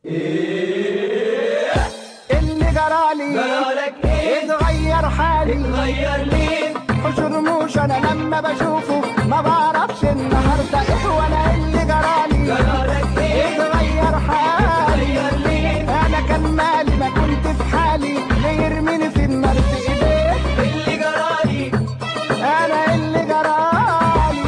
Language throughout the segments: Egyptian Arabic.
اللي جرالي جرالك ايه اتغير حالي اتغير ليه حشر موش انا لما بشوفه ما بعرفش النهارده ايه وانا اللي جرالي جرالك ايه اتغير حالي اتغير ليه انا كان مالي ما كنت في حالي ليه يرميني في النار في ايديه اللي جرالي انا اللي جرالي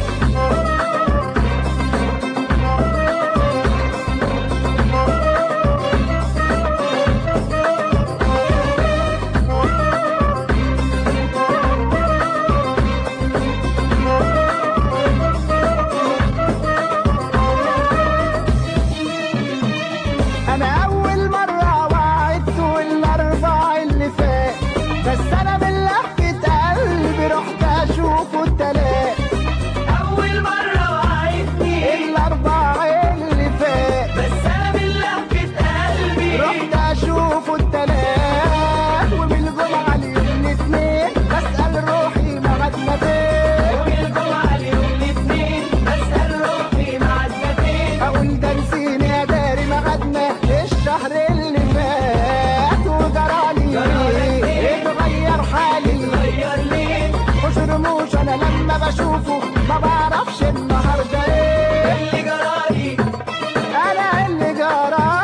انا اول مرة وعدت والاربع اللي فات بس انا من لهفة قلبي رحت اشوفه التلات اول مرة وعدتني الاربع اللي فات بس انا من لهفة قلبي رحت اشوفه التلات وبالجمعة اليوم الاثنين بسأل روحي ميعادنا فين والجمعة اليوم الاثنين بسأل روحي معادنا فين اقول ده نسيني يا داري ميعادنا الشهر اللي فات وجرالي جرالك إيه؟ اتغير حالي اتغير ليه مش رموش انا لما بشوفه ما بعرفش النهارده ايه اللي جرالي انا اللي جرالي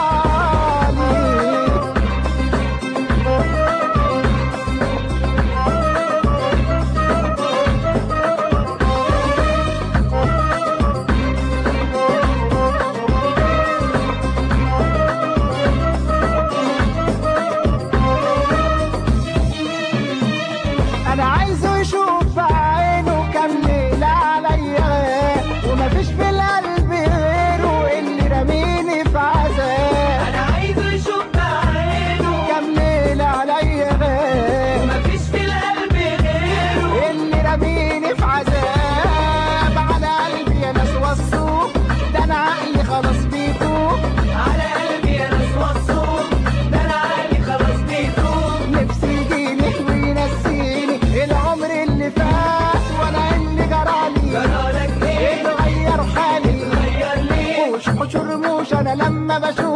انا عايزه يشوف في عينه كام ليله عليا ومفيش في القلب غيره اللي رميني في عذاب انا عايزه يشوف بعينه كام ليله عليا غير مفيش في القلب غيره اللي رميني في عذاب على قلبي يا ناس وصوه ده انا عقلي خلاص بيتوه على قلبي يا ناس وصوه ده انا عقلي خلاص بيتوه نفسي يجيني وينسيني العمر اللي فات وانا اللي جرالي جرالك ايه اتغير حالي اتغير ليه وش حشر موش انا لما بشوف